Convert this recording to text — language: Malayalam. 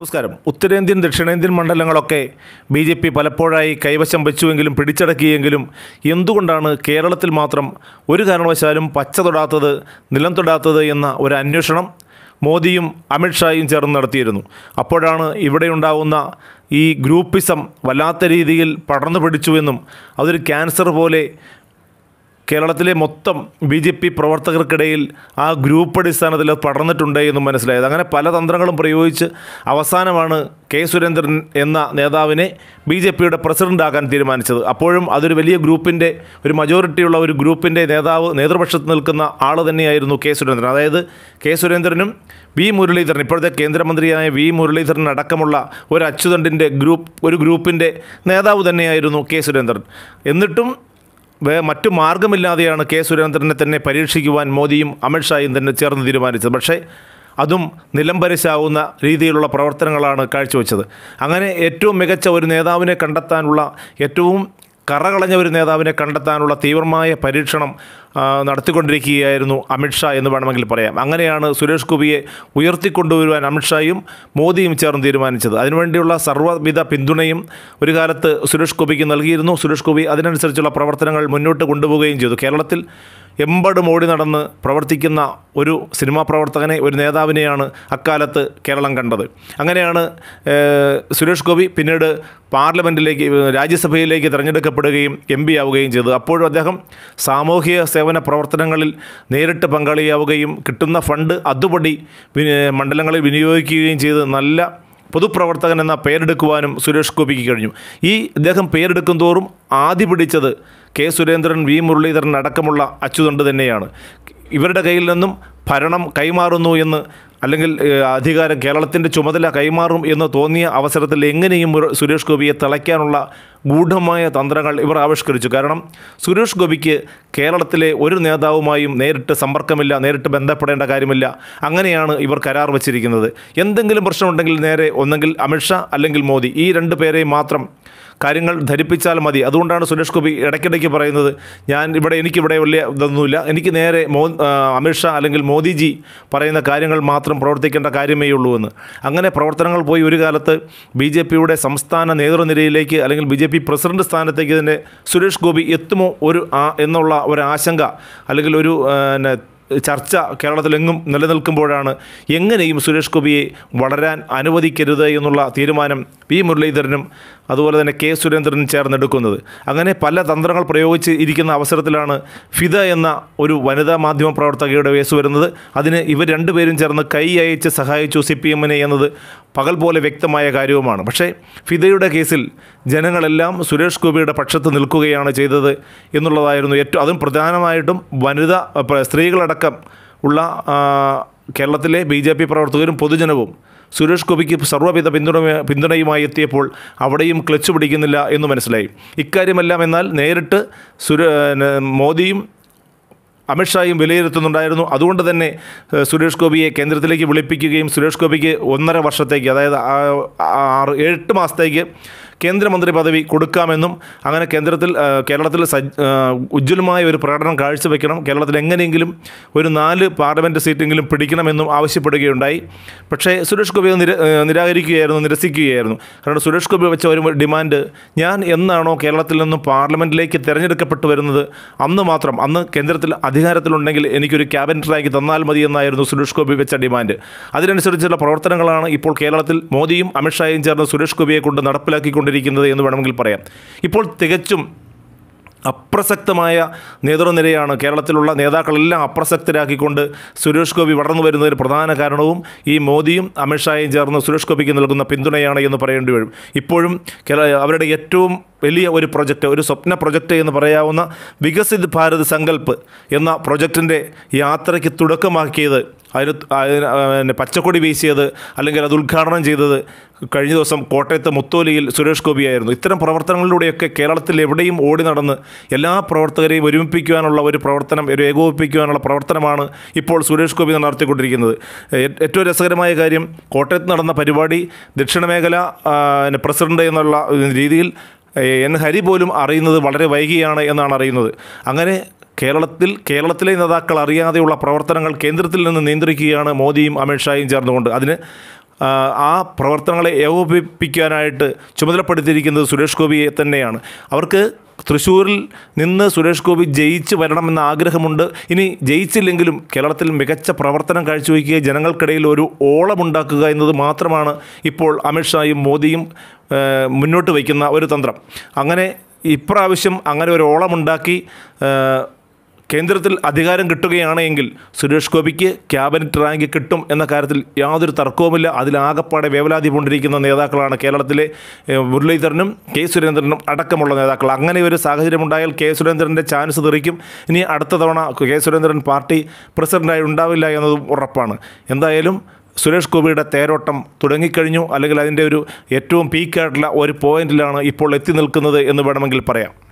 നമസ്കാരം ഉത്തരേന്ത്യൻ ദക്ഷിണേന്ത്യൻ മണ്ഡലങ്ങളൊക്കെ ബി ജെ പി പലപ്പോഴായി കൈവശം വെച്ചുവെങ്കിലും പിടിച്ചടക്കിയെങ്കിലും എന്തുകൊണ്ടാണ് കേരളത്തിൽ മാത്രം ഒരു കാരണവശാലും പച്ച തൊടാത്തത് നിലം തൊടാത്തത് എന്ന ഒരു അന്വേഷണം മോദിയും അമിത്ഷായും ചേർന്ന് നടത്തിയിരുന്നു അപ്പോഴാണ് ഇവിടെയുണ്ടാവുന്ന ഈ ഗ്രൂപ്പിസം വല്ലാത്ത രീതിയിൽ പടർന്നു പിടിച്ചുവെന്നും അതൊരു ക്യാൻസർ പോലെ കേരളത്തിലെ മൊത്തം ബി ജെ പി പ്രവർത്തകർക്കിടയിൽ ആ ഗ്രൂപ്പ് അടിസ്ഥാനത്തിൽ അത് പടർന്നിട്ടുണ്ട് എന്നും മനസ്സിലായത് അങ്ങനെ പല തന്ത്രങ്ങളും പ്രയോഗിച്ച് അവസാനമാണ് കെ സുരേന്ദ്രൻ എന്ന നേതാവിനെ ബി ജെ പിയുടെ പ്രസിഡൻ്റാക്കാൻ തീരുമാനിച്ചത് അപ്പോഴും അതൊരു വലിയ ഗ്രൂപ്പിൻ്റെ ഒരു മജോറിറ്റിയുള്ള ഒരു ഗ്രൂപ്പിൻ്റെ നേതാവ് നേതൃപക്ഷത്ത് നിൽക്കുന്ന ആൾ തന്നെയായിരുന്നു കെ സുരേന്ദ്രൻ അതായത് കെ സുരേന്ദ്രനും വി മുരളീധരൻ ഇപ്പോഴത്തെ കേന്ദ്രമന്ത്രിയായ വി മുരളീധരൻ അടക്കമുള്ള ഒരു അച്യുതണ്ടിൻ്റെ ഗ്രൂപ്പ് ഒരു ഗ്രൂപ്പിൻ്റെ നേതാവ് തന്നെയായിരുന്നു കെ സുരേന്ദ്രൻ എന്നിട്ടും വേ മറ്റു മാർഗമില്ലാതെയാണ് കെ സുരേന്ദ്രനെ തന്നെ പരീക്ഷിക്കുവാൻ മോദിയും അമിത്ഷായും തന്നെ ചേർന്ന് തീരുമാനിച്ചത് പക്ഷേ അതും നിലംപരിശാവുന്ന രീതിയിലുള്ള പ്രവർത്തനങ്ങളാണ് കാഴ്ചവെച്ചത് അങ്ങനെ ഏറ്റവും മികച്ച ഒരു നേതാവിനെ കണ്ടെത്താനുള്ള ഏറ്റവും കറകളഞ്ഞ ഒരു നേതാവിനെ കണ്ടെത്താനുള്ള തീവ്രമായ പരീക്ഷണം ആ, നടത്തിക്കൊണ്ടിരിക്കുകയായിരുന്നു അമിത്ഷാ എന്ന് വേണമെങ്കിൽ പറയാം അങ്ങനെയാണ് സുരേഷ് ഗോപിയെ ഉയർത്തിക്കൊണ്ടുവരുവാൻ അമിത്ഷായും മോദിയും ചേർന്ന് തീരുമാനിച്ചത് അതിനുവേണ്ടിയുള്ള സർവ്വവിധ പിന്തുണയും ഒരു കാലത്ത് സുരേഷ് ഗോപിക്ക് നൽകിയിരുന്നു സുരേഷ് ഗോപി അതിനനുസരിച്ചുള്ള പ്രവർത്തനങ്ങൾ മുന്നോട്ട് കൊണ്ടുപോവുകയും ചെയ്തു കേരളത്തിൽ എമ്പടും ഓടി നടന്ന് പ്രവർത്തിക്കുന്ന ഒരു സിനിമാ പ്രവർത്തകനെ ഒരു നേതാവിനെയാണ് അക്കാലത്ത് കേരളം കണ്ടത് അങ്ങനെയാണ് ഏഹ്, സുരേഷ് ഗോപി പിന്നീട് പാർലമെൻറ്റിലേക്ക് രാജ്യസഭയിലേക്ക് തിരഞ്ഞെടുക്കപ്പെടുകയും എം പി ആവുകയും ചെയ്തു അപ്പോഴും അദ്ദേഹം സാമൂഹിക സേവന പ്രവർത്തനങ്ങളിൽ നേരിട്ട് പങ്കാളിയാവുകയും കിട്ടുന്ന ഫണ്ട് അതുപടി വിനി- മണ്ഡലങ്ങളിൽ വിനിയോഗിക്കുകയും ചെയ്ത് നല്ല പൊതുപ്രവർത്തകൻ എന്ന പേരെടുക്കുവാനും സുരേഷ് ഗോപിക്ക് കഴിഞ്ഞു ഈ ഇദ്ദേഹം പേരെടുക്കും തോറും ആദ്യ പിടിച്ചത് കെ സുരേന്ദ്രൻ വി മുരളീധരൻ അടക്കമുള്ള അച്ചുതണ്ട് തന്നെയാണ് ഇവരുടെ കയ്യിൽ നിന്നും ഭരണം കൈമാറുന്നു എന്ന് അല്ലെങ്കിൽ ഏഹ്, അധികാരം കേരളത്തിൻ്റെ ചുമതല കൈമാറും എന്ന് തോന്നിയ അവസരത്തിൽ എങ്ങനെയും മുര- സുരേഷ് ഗോപിയെ തിളയ്ക്കാനുള്ള ഗൂഢമായ തന്ത്രങ്ങൾ ഇവർ ആവിഷ്കരിച്ചു കാരണം സുരേഷ് ഗോപിക്ക് കേരളത്തിലെ ഒരു നേതാവുമായും നേരിട്ട് സമ്പർക്കമില്ല നേരിട്ട് ബന്ധപ്പെടേണ്ട കാര്യമില്ല അങ്ങനെയാണ് ഇവർ കരാർ വച്ചിരിക്കുന്നത് എന്തെങ്കിലും പ്രശ്നമുണ്ടെങ്കിൽ നേരെ ഒന്നെങ്കിൽ അമിത്ഷാ അല്ലെങ്കിൽ മോദി ഈ രണ്ട് പേരെയും മാത്രം കാര്യങ്ങൾ ധരിപ്പിച്ചാൽ മതി അതുകൊണ്ടാണ് സുരേഷ് ഗോപി ഇടയ്ക്കിടയ്ക്ക് പറയുന്നത് ഞാൻ ഇവിടെ എനിക്കിവിടെ വലിയ ഇതൊന്നുമില്ല എനിക്ക് നേരെ മോ ആ, അമിത്ഷാ അല്ലെങ്കിൽ മോദിജി പറയുന്ന കാര്യങ്ങൾ മാത്രം പ്രവർത്തിക്കേണ്ട കാര്യമേ ഉള്ളൂ എന്ന് അങ്ങനെ പ്രവർത്തനങ്ങൾ പോയി ഒരു കാലത്ത് ബി ജെ പിയുടെ സംസ്ഥാന നേതൃനിരയിലേക്ക് അല്ലെങ്കിൽ ബി ജെ പി പ്രസിഡന്റ് സ്ഥാനത്തേക്ക് തന്നെ സുരേഷ് ഗോപി എത്തുമോ ഒരു ആ എന്നുള്ള ഒരു ആശങ്ക അല്ലെങ്കിൽ ഒരു ആ, ന്നെ, ചർച്ച കേരളത്തിലെങ്ങും നിലനിൽക്കുമ്പോഴാണ് എങ്ങനെയും സുരേഷ് ഗോപിയെ വളരാൻ അനുവദിക്കരുത് എന്നുള്ള തീരുമാനം പി മുരളീധരനും അതുപോലെ തന്നെ കെ സുരേന്ദ്രനും ചേർന്നെടുക്കുന്നത് അങ്ങനെ പല തന്ത്രങ്ങൾ പ്രയോഗിച്ച് ഇരിക്കുന്ന അവസരത്തിലാണ് ഫിദ എന്ന ഒരു വനിതാ മാധ്യമ പ്രവർത്തകയുടെ കേസ് വരുന്നത് അതിന് ഇവർ രണ്ടുപേരും ചേർന്ന് കൈ അയച്ച് സഹായിച്ചു സി പി എമ്മിനെ എന്നത് പകൽ പോലെ വ്യക്തമായ കാര്യവുമാണ് പക്ഷേ ഫിദയുടെ കേസിൽ ജനങ്ങളെല്ലാം സുരേഷ് ഗോപിയുടെ പക്ഷത്ത് നിൽക്കുകയാണ് ചെയ്തത് എന്നുള്ളതായിരുന്നു ഏറ്റവും അതും പ്രധാനമായിട്ടും വനിത പ- സ്ത്രീകളടക്കം ഉള്ള ആ, കേരളത്തിലെ ബി ജെ പി പ്രവർത്തകരും പൊതുജനവും സുരേഷ് ഗോപിക്ക് സർവ്വവിധ പിന്തുണ പിന്തുണയുമായി എത്തിയപ്പോൾ അവിടെയും ക്ലച്ച് പിടിക്കുന്നില്ല എന്ന് മനസ്സിലായി ഇക്കാര്യമെല്ലാം എന്നാൽ നേരിട്ട് സുര മോദിയും അമിത്ഷായും വിലയിരുത്തുന്നുണ്ടായിരുന്നു അതുകൊണ്ട് തന്നെ ഏഹ്, സുരേഷ് ഗോപിയെ കേന്ദ്രത്തിലേക്ക് വിളിപ്പിക്കുകയും സുരേഷ് ഗോപിക്ക് ഒന്നര വർഷത്തേക്ക് അതായത് ആ- ആറ് എട്ട് മാസത്തേക്ക് കേന്ദ്രമന്ത്രി പദവി കൊടുക്കാമെന്നും അങ്ങനെ കേന്ദ്രത്തിൽ ഏഹ്, കേരളത്തിൽ സജ് ഏഹ്, ഉജ്ജ്വലമായ ഒരു പ്രകടനം കാഴ്ചവെക്കണം കേരളത്തിൽ എങ്ങനെയെങ്കിലും ഒരു നാല് പാർലമെൻറ്റ് സീറ്റെങ്കിലും പിടിക്കണമെന്നും ആവശ്യപ്പെടുകയുണ്ടായി പക്ഷേ സുരേഷ് ഗോപി അത് നിര ഏഹ്, നിരാകരിക്കുകയായിരുന്നു നിരസിക്കുകയായിരുന്നു കാരണം സുരേഷ് ഗോപി വെച്ച ഒരു ഡിമാൻഡ് ഞാൻ എന്നാണോ കേരളത്തിൽ നിന്നും പാർലമെൻറ്റിലേക്ക് തിരഞ്ഞെടുക്കപ്പെട്ടു വരുന്നത് അന്ന് മാത്രം അന്ന് കേന്ദ്രത്തിൽ അധികാരത്തിലുണ്ടെങ്കിൽ എനിക്കൊരു ക്യാബിനറ്റ് റാങ്ക് തന്നാൽ മതി എന്നായിരുന്നു സുരേഷ് ഗോപി വെച്ച ഡിമാൻഡ് അതിനനുസരിച്ചുള്ള പ്രവർത്തനങ്ങളാണ് ഇപ്പോൾ കേരളത്തിൽ മോദിയും അമിത്ഷായും ചേർന്ന് സുരേഷ് ഗോപിയെ കൊണ്ട് നടപ്പിലാക്കിക്കൊണ്ടിരിക്കുന്നത് എന്ന് വേണമെങ്കിൽ പറയാം ഇപ്പോൾ തികച്ചും അപ്രസക്തമായ നേതൃനിരയാണ് കേരളത്തിലുള്ള നേതാക്കളെല്ലാം അപ്രസക്തരാക്കിക്കൊണ്ട് സുരേഷ് ഗോപി വളർന്നു വരുന്നതിന് പ്രധാന കാരണവും ഈ മോദിയും അമിത്ഷായും ചേർന്ന് സുരേഷ് ഗോപിക്ക് നൽകുന്ന പിന്തുണയാണ് എന്ന് പറയേണ്ടി വരും ഇപ്പോഴും കേരള അവരുടെ ഏറ്റവും വലിയ ഒരു പ്രൊജക്റ്റ് ഒരു സ്വപ്ന പ്രൊജക്റ്റ് എന്ന് പറയാവുന്ന വികസിത് ഭാരത് സങ്കല്പ് എന്ന പ്രൊജക്റ്റിൻ്റെ യാത്രയ്ക്ക് തുടക്കമാക്കിയത് അതിന് അതിന് പിന്നെ പച്ചക്കൊടി വീശിയത് അല്ലെങ്കിൽ അത് ഉദ്ഘാടനം ചെയ്തത് കഴിഞ്ഞ ദിവസം കോട്ടയത്ത് മുത്തോലിയിൽ സുരേഷ് ഗോപിയായിരുന്നു ഇത്തരം പ്രവർത്തനങ്ങളിലൂടെയൊക്കെ കേരളത്തിൽ എവിടെയും ഓടി നടന്ന് എല്ലാ പ്രവർത്തകരെയും ഒരുമിപ്പിക്കുവാനുള്ള ഒരു പ്രവർത്തനം ഒരു ഏകോപിപ്പിക്കുവാനുള്ള പ്രവർത്തനമാണ് ഇപ്പോൾ സുരേഷ് ഗോപി നടത്തിക്കൊണ്ടിരിക്കുന്നത് ഏ- ഏറ്റവും രസകരമായ കാര്യം കോട്ടയത്ത് നടന്ന പരിപാടി ദക്ഷിണ മേഖല ആ, പിന്നെ പ്രസിഡന്റ് എന്നുള്ള രീതിയിൽ ഏ, എൻ ഹരി പോലും അറിയുന്നത് വളരെ വൈകിയാണ് എന്നാണ് അറിയുന്നത് അങ്ങനെ കേരളത്തിൽ കേരളത്തിലെ നേതാക്കൾ അറിയാതെയുള്ള പ്രവർത്തനങ്ങൾ കേന്ദ്രത്തിൽ നിന്ന് നിയന്ത്രിക്കുകയാണ് മോദിയും അമിത്ഷായും ചേർന്നുകൊണ്ട് അതിന് ആ, ആ പ്രവർത്തനങ്ങളെ ഏകോപിപ്പിക്കാനായിട്ട് ചുമതലപ്പെടുത്തിയിരിക്കുന്നത് സുരേഷ് ഗോപിയെ തന്നെയാണ് അവർക്ക് തൃശ്ശൂരിൽ നിന്ന് സുരേഷ് ഗോപി ജയിച്ച് വരണമെന്ന ആഗ്രഹമുണ്ട് ഇനി ജയിച്ചില്ലെങ്കിലും കേരളത്തിൽ മികച്ച പ്രവർത്തനം കാഴ്ചവെക്കുക ജനങ്ങൾക്കിടയിൽ ഒരു ഓളമുണ്ടാക്കുക എന്നത് മാത്രമാണ് ഇപ്പോൾ അമിത്ഷായും മോദിയും ഏഹ്, മുന്നോട്ട് വയ്ക്കുന്ന ഒരു തന്ത്രം അങ്ങനെ ഇപ്രാവശ്യം അങ്ങനെ ഒരു ഓളമുണ്ടാക്കി ഏഹ്, കേന്ദ്രത്തിൽ അധികാരം കിട്ടുകയാണെങ്കിൽ സുരേഷ് ഗോപിക്ക് ക്യാബിനറ്റ് റാങ്ക് കിട്ടും എന്ന കാര്യത്തിൽ യാതൊരു തർക്കവുമില്ല അതിലാകപ്പാടെ വേവലാതി കൊണ്ടിരിക്കുന്ന നേതാക്കളാണ് കേരളത്തിലെ ഏഹ്, മുരളീധരനും കെ സുരേന്ദ്രനും അടക്കമുള്ള നേതാക്കൾ അങ്ങനെ ഒരു സാഹചര്യമുണ്ടായാൽ കെ സുരേന്ദ്രൻ്റെ ചാൻസ് തെറിക്കും ഇനി അടുത്ത തവണ കെ സുരേന്ദ്രൻ പാർട്ടി പ്രസിഡൻ്റായി ഉണ്ടാവില്ല എന്നതും ഉറപ്പാണ് എന്തായാലും സുരേഷ് ഗോപിയുടെ തേരോട്ടം തുടങ്ങിക്കഴിഞ്ഞു അല്ലെങ്കിൽ അതിൻ്റെ ഒരു ഏറ്റവും പീക്കായിട്ടുള്ള ഒരു പോയിന്റിലാണ് ഇപ്പോൾ എത്തി നിൽക്കുന്നത് എന്ന് വേണമെങ്കിൽ പറയാം